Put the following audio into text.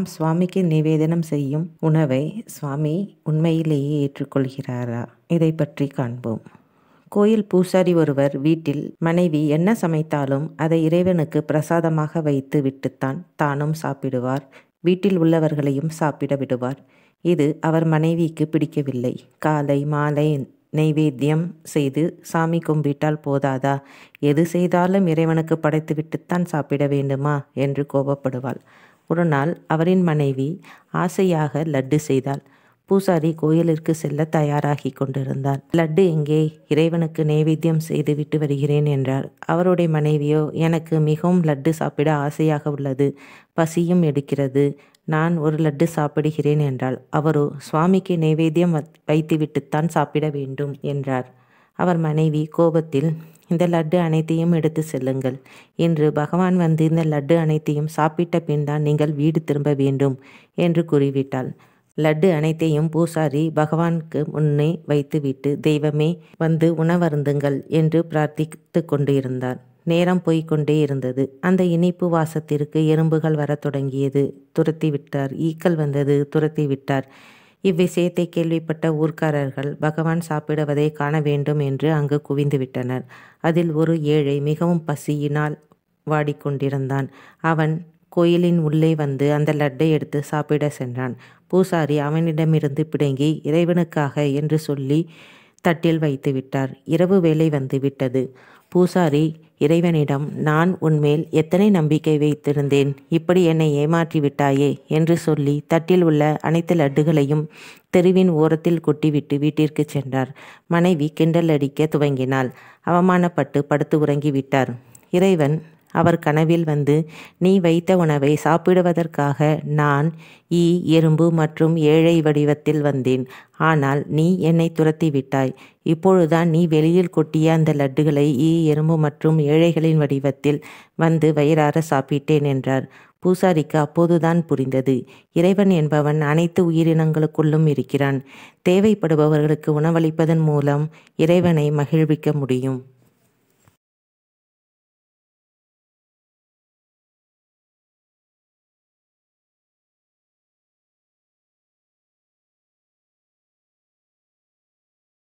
நாம் சுவாமிக்கு நிவேதனம் செய்யும் உணவை சுவாமி உண்மையிலேயே ஏற்றுக்கொள்கிறாரா இதை பற்றி காண்போம் கோயில் பூசாரி ஒருவர் வீட்டில் மனைவி என்ன சமைத்தாலும் அதை இறைவனுக்கு பிரசாதமாக வைத்து விட்டுத்தான் தானும் சாப்பிடுவார் வீட்டில் உள்ளவர்களையும் சாப்பிட விடுவார் இது அவர் மனைவிக்கு பிடிக்கவில்லை காலை மாலை நெய்வேத்தியம் செய்து சாமி கும்பிட்டால் போதாதா எது செய்தாலும் இறைவனுக்கு படைத்துவிட்டுத்தான் சாப்பிட வேண்டுமா என்று கோபப்படுவாள் ஒரு நாள் அவரின் மனைவி ஆசையாக லட்டு செய்தாள் பூசாரி கோயிலிற்கு செல்ல தயாராகி கொண்டிருந்தார் லட்டு எங்கே இறைவனுக்கு நைவேத்தியம் செய்து விட்டு வருகிறேன் என்றார் அவருடைய மனைவியோ எனக்கு மிகவும் லட்டு சாப்பிட ஆசையாக உள்ளது பசியும் எடுக்கிறது நான் ஒரு லட்டு சாப்பிடுகிறேன் என்றாள் அவரோ சுவாமிக்கு நைவேத்தியம் வைத்துவிட்டுத்தான் சாப்பிட வேண்டும் என்றார் அவர் மனைவி கோபத்தில் இந்த லட்டு அனைத்தையும் எடுத்து செல்லுங்கள் இன்று பகவான் வந்து இந்த லட்டு அனைத்தையும் சாப்பிட்ட பின் தான் நீங்கள் வீடு திரும்ப வேண்டும் என்று கூறிவிட்டாள் லட்டு அனைத்தையும் பூசாரி பகவானுக்கு முன்னே வைத்துவிட்டு தெய்வமே வந்து உணவருந்துங்கள் என்று பிரார்த்தித்து கொண்டிருந்தார் நேரம் போய்கொண்டே இருந்தது அந்த இனிப்பு வாசத்திற்கு எறும்புகள் வரத் தொடங்கியது துரத்தி விட்டார் ஈக்கள் வந்தது துரத்தி விட்டார் இவ்விஷயத்தை கேள்விப்பட்ட ஊர்க்காரர்கள் பகவான் சாப்பிடுவதை காண வேண்டும் என்று அங்கு குவிந்து விட்டனர் அதில் ஒரு ஏழை மிகவும் பசியினால் வாடிக்கொண்டிருந்தான் அவன் கோயிலின் உள்ளே வந்து அந்த லட்டை எடுத்து சாப்பிட சென்றான் பூசாரி அவனிடமிருந்து பிடுங்கி இறைவனுக்காக என்று சொல்லி தட்டில் வைத்து விட்டார் இரவு வேலை வந்து விட்டது பூசாரி இறைவனிடம் நான் உன்மேல் எத்தனை நம்பிக்கை வைத்திருந்தேன் இப்படி என்னை ஏமாற்றி விட்டாயே என்று சொல்லி தட்டில் உள்ள அனைத்து லட்டுகளையும் தெருவின் ஓரத்தில் கொட்டிவிட்டு வீட்டிற்கு சென்றார் மனைவி கிண்டல் அடிக்க துவங்கினாள் அவமானப்பட்டு படுத்து உறங்கிவிட்டார் இறைவன் அவர் கனவில் வந்து நீ வைத்த உணவை சாப்பிடுவதற்காக நான் ஈ எறும்பு மற்றும் ஏழை வடிவத்தில் வந்தேன் ஆனால் நீ என்னை துரத்தி விட்டாய் இப்பொழுதுதான் நீ வெளியில் கொட்டிய அந்த லட்டுகளை ஈ எறும்பு மற்றும் ஏழைகளின் வடிவத்தில் வந்து வயிறார சாப்பிட்டேன் என்றார் பூசாரிக்கு அப்போதுதான் புரிந்தது இறைவன் என்பவன் அனைத்து உயிரினங்களுக்குள்ளும் இருக்கிறான் தேவைப்படுபவர்களுக்கு உணவளிப்பதன் மூலம் இறைவனை மகிழ்விக்க முடியும்